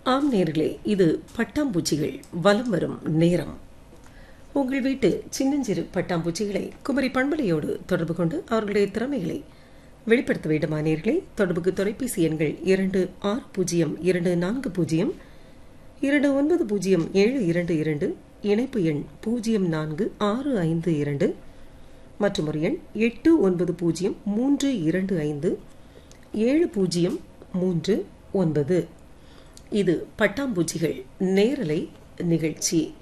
ஆம் நேர்களே இது பட்டாம்பூச்சிகள் வலம் வரும் நேரம் உங்கள் வீட்டு சின்னஞ்சிறு பட்டாம்பூச்சிகளை குமரி பண்பலையோடு தொடர்பு கொண்டு அவர்களுடைய திறமைகளை வெளிப்படுத்த வேண்டுமா நேர்களே தொடர்புக்கு தொலைபேசி எண்கள் இரண்டு ஆறு பூஜ்ஜியம் இரண்டு நான்கு பூஜ்ஜியம் இரண்டு ஒன்பது பூஜ்ஜியம் ஏழு இரண்டு இரண்டு இணைப்பு எண் பூஜ்ஜியம் நான்கு ஆறு ஐந்து இரண்டு மற்றும் ஒரு எண் எட்டு ஒன்பது பூஜ்ஜியம் மூன்று இரண்டு ஐந்து ஏழு பூஜ்ஜியம் மூன்று ஒன்பது இது பட்டாம்பூச்சிகள் நேரலை நிகழ்ச்சி